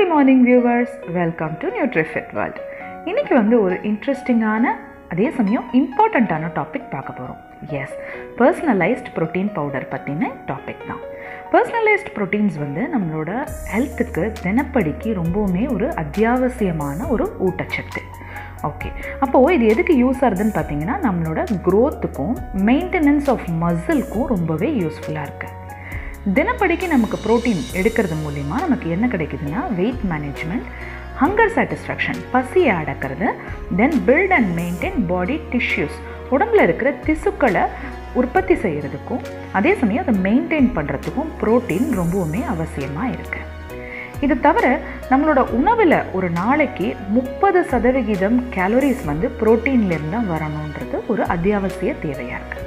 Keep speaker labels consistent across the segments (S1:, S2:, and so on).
S1: happy morning viewers welcome to Nutrifit world இன்னைக்கு வந்து ஒரு இன்ட்ரெஸ்டிங்கான அதே சமயம் இம்பார்ட்டண்ட்டான டாபிக் பார்க்க போகிறோம் எஸ் பர்சனலைஸ்ட் ப்ரோட்டீன் பவுடர் பற்றின டாபிக் தான் பர்சனலைஸ்ட் ப்ரோட்டீன்ஸ் வந்து நம்மளோட ஹெல்த்துக்கு தினப்படிக்கு ரொம்பவுமே ஒரு அத்தியாவசியமான ஒரு ஊட்டச்சத்து ஓகே அப்போது இது எதுக்கு யூஸ் ஆகுதுன்னு பார்த்தீங்கன்னா நம்மளோட க்ரோத்துக்கும் மெயின்டெனன்ஸ் ஆஃப் மசில்க்கும் ரொம்பவே யூஸ்ஃபுல்லாக இருக்குது தினப்படிக்கு நமக்கு ப்ரோட்டீன் எடுக்கிறது மூலிமா நமக்கு என்ன கிடைக்குதுன்னா வெயிட் மேனேஜ்மெண்ட் ஹங்கர் சாட்டிஸ்ஃபேக்ஷன் பசியை அடக்கிறது then build and maintain body tissues உடம்புல இருக்கிற திசுக்களை உற்பத்தி செய்கிறதுக்கும் அதே சமயம் அதை மெயின்டைன் பண்ணுறதுக்கும் ப்ரோட்டீன் ரொம்பவுமே அவசியமாக இருக்குது இது தவிர நம்மளோட உணவில் ஒரு நாளைக்கு முப்பது சதவிகிதம் கேலரிஸ் வந்து ப்ரோட்டீன்லேருந்து தான் வரணுன்றது ஒரு அத்தியாவசிய தேவையாக இருக்குது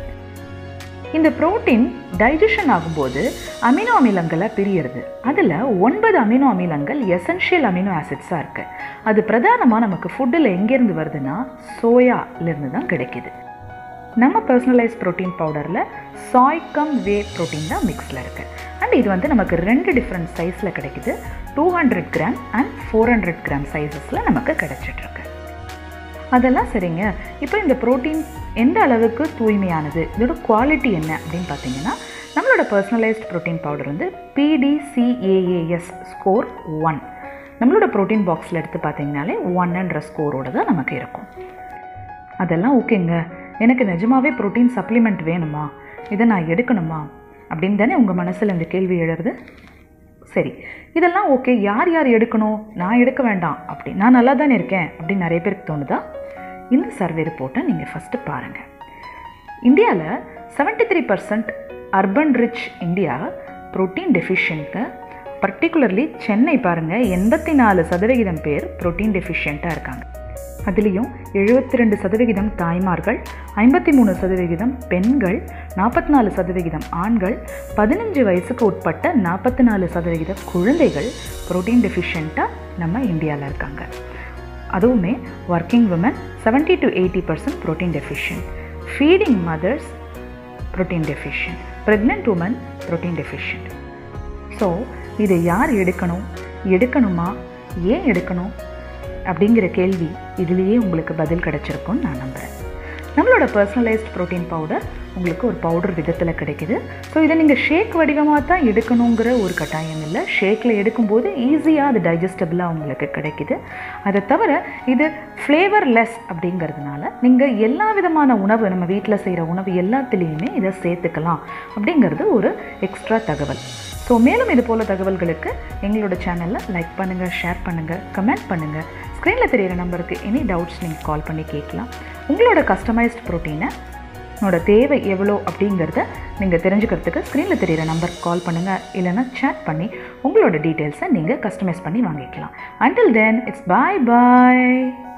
S1: இந்த புரோட்டீன் டைஜஷன் ஆகும்போது அமினோ அமிலங்களை பிரியறது அதில் ஒன்பது அமினோ அமிலங்கள் எசென்ஷியல் அமினோ ஆசிட்ஸாக இருக்குது அது பிரதானமாக நமக்கு ஃபுட்டில் எங்கேருந்து வருதுன்னா சோயாலேருந்து தான் கிடைக்கிது நம்ம பர்சனலைஸ் ப்ரோட்டீன் பவுடரில் சாய் கம் வே ப்ரோட்டீன் தான் மிக்ஸில் இருக்குது அண்ட் இது வந்து நமக்கு ரெண்டு டிஃப்ரெண்ட் சைஸில் கிடைக்குது two hundred gram and four hundred gram சைஸஸில் நமக்கு கிடைச்சிட்ருக்கு அதெல்லாம் சரிங்க இப்போ இந்த ப்ரோட்டீன் எந்த அளவுக்கு தூய்மையானது இதோட குவாலிட்டி என்ன அப்படின்னு பார்த்தீங்கன்னா நம்மளோட பர்சனலைஸ்ட் ப்ரோட்டீன் பவுடர் வந்து பிடிசிஏஏஎஸ் ஸ்கோர் ஒன் நம்மளோட ப்ரோட்டீன் பாக்ஸில் எடுத்து பார்த்தீங்கனாலே ஒன்ன்ற ஸ்கோரோட தான் நமக்கு இருக்கும் அதெல்லாம் ஓகேங்க எனக்கு நிஜமாவே ப்ரோட்டீன் சப்ளிமெண்ட் வேணுமா இதை நான் எடுக்கணுமா அப்படின்னு தானே உங்கள் மனசில் இந்த கேள்வி எழுறது சரி இதெல்லாம் ஓகே யார் யார் எடுக்கணும் நான் எடுக்க வேண்டாம் அப்படி நான் நல்லா தானே இருக்கேன் அப்படின்னு நிறைய பேருக்கு தோணுதா இந்த சர்வே ரிப்போர்ட்டை நீங்கள் ஃபஸ்ட்டு பாருங்கள் இந்தியாவில் seventy three percent urban rich India protein deficient particularly Chennai பாருங்கள் எண்பத்தி நாலு சதவிகிதம் பேர் ப்ரோட்டீன் டெஃபிஷியண்ட்டாக இருக்காங்க அதுலேயும் எழுபத்தி ரெண்டு சதவிகிதம் தாய்மார்கள் ஐம்பத்தி மூணு சதவிகிதம் பெண்கள் நாற்பத்தி நாலு சதவிகிதம் ஆண்கள் பதினஞ்சு வயசுக்கு உட்பட்ட நாற்பத்தி நாலு சதவிகித குழந்தைகள் ப்ரோட்டீன் டெஃபிஷியண்ட்டாக நம்ம இந்தியாவில் இருக்காங்க அதுவுமே working women seventy to eighty percent protein deficient feeding mothers protein deficient pregnant women protein deficient so இதை யார் எடுக்கணும் எடுக்கணுமா ஏன் எடுக்கணும் அப்படிங்கிற கேள்வி இதுலேயே உங்களுக்கு பதில் கிடச்சிருக்கும்னு நான் நம்புகிறேன் நம்மளோட பர்சனலைஸ்ட் ப்ரோட்டீன் பவுடர் உங்களுக்கு ஒரு பவுடர் விதத்தில் கிடைக்குது ஸோ இதை நீங்கள் ஷேக் வடிவமாக தான் எடுக்கணுங்கிற ஒரு கட்டாயம் இல்லை ஷேக்கில் எடுக்கும்போது ஈஸியாக அது டைஜஸ்டபிளாக உங்களுக்கு கிடைக்குது அதை தவிர இது ஃப்ளேவர்லெஸ் அப்படிங்கிறதுனால நீங்கள் எல்லா விதமான உணவு நம்ம வீட்டில் செய்கிற உணவு எல்லாத்துலேயுமே இதை சேர்த்துக்கலாம் அப்படிங்கிறது ஒரு எக்ஸ்ட்ரா தகவல் ஸோ மேலும் இது போல் தகவல்களுக்கு எங்களோட சேனலில் லைக் பண்ணுங்கள் ஷேர் பண்ணுங்கள் கமெண்ட் பண்ணுங்கள் ஸ்க்ரீனில் தெரியிற நம்பருக்கு எனி டவுட்ஸ் நீங்கள் கால் பண்ணி கேட்கலாம் உங்களோட கஸ்டமைஸ்ட் ப்ரோட்டீனை உன்னோட தேவை எவ்வளோ அப்படிங்கிறத நீங்கள் தெரிஞ்சுக்கிறதுக்கு ஸ்க்ரீனில் தெரியிற நம்பருக்கு கால் பண்ணுங்கள் இல்லைனா சேட் பண்ணி உங்களோட டீட்டெயில்ஸை நீங்கள் கஸ்டமைஸ் பண்ணி வாங்கிக்கலாம் until then it's bye bye